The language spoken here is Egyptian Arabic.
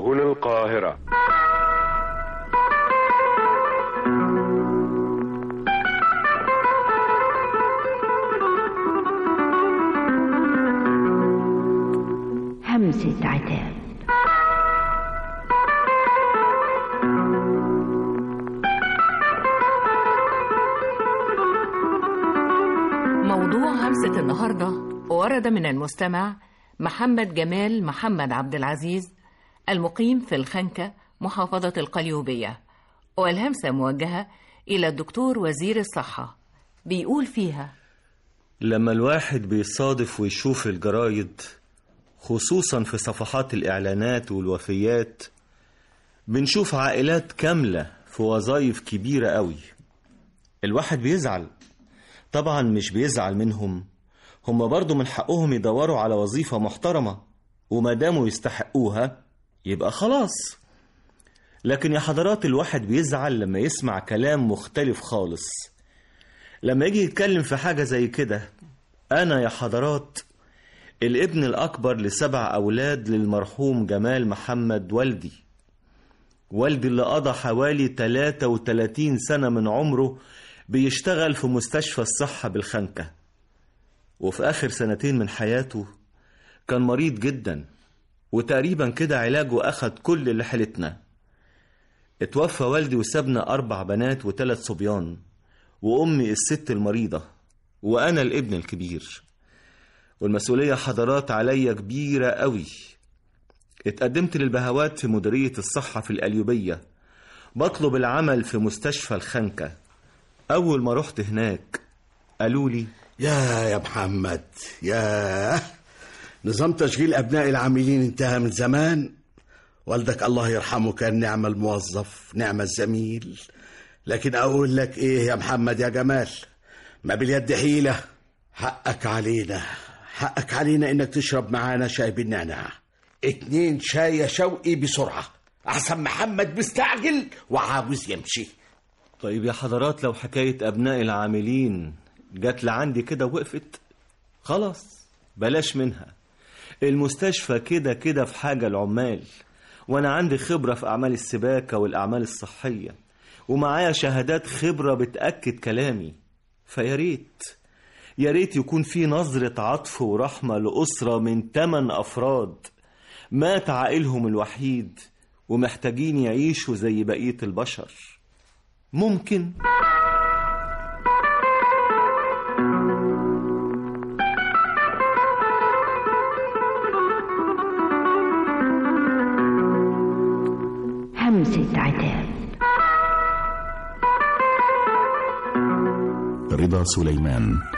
سهل القاهرة همسة عتاب موضوع همسة النهاردة ورد من المستمع محمد جمال محمد عبد العزيز المقيم في الخنكة محافظة القليوبية والهمسة موجهة إلى الدكتور وزير الصحة بيقول فيها لما الواحد بيصادف ويشوف الجرايد خصوصا في صفحات الإعلانات والوفيات بنشوف عائلات كاملة في وظائف كبيرة قوي الواحد بيزعل طبعا مش بيزعل منهم هم برضو من حقهم يدوروا على وظيفة محترمة وما داموا يستحقوها يبقى خلاص لكن يا حضرات الواحد بيزعل لما يسمع كلام مختلف خالص لما يجي يتكلم في حاجة زي كده أنا يا حضرات الابن الأكبر لسبع أولاد للمرحوم جمال محمد والدي والدي اللي قضى حوالي 33 سنة من عمره بيشتغل في مستشفى الصحة بالخنكة وفي آخر سنتين من حياته كان مريض جدا وتقريبا كده علاجه أخد كل اللي حيلتنا اتوفى والدي وسابنا أربع بنات وثلاث صبيان وأمي الست المريضة وأنا الابن الكبير والمسؤولية حضرات عليا كبيرة قوي اتقدمت للبهوات في مديرية الصحة في القليوبية بطلب العمل في مستشفى الخنكة أول ما رحت هناك قالوا لي يا يا محمد يا نظام تشغيل أبناء العاملين انتهى من زمان والدك الله يرحمه كان نعم الموظف نعم الزميل لكن أقول لك إيه يا محمد يا جمال ما باليد حيلة حقك علينا حقك علينا إنك تشرب معانا شاي بالنعناع اتنين شاي يا شوقي بسرعة أحسن محمد مستعجل وعاوز يمشي طيب يا حضرات لو حكاية أبناء العاملين جت لعندي كده وقفت خلاص بلاش منها المستشفى كده كده في حاجة العمال وأنا عندي خبرة في أعمال السباكة والأعمال الصحية ومعايا شهادات خبرة بتأكد كلامي فيا ريت يا ريت يكون في نظرة عطف ورحمة لأسرة من تمن أفراد مات عائلهم الوحيد ومحتاجين يعيشوا زي بقية البشر ممكن همسة عتاب رضا سليمان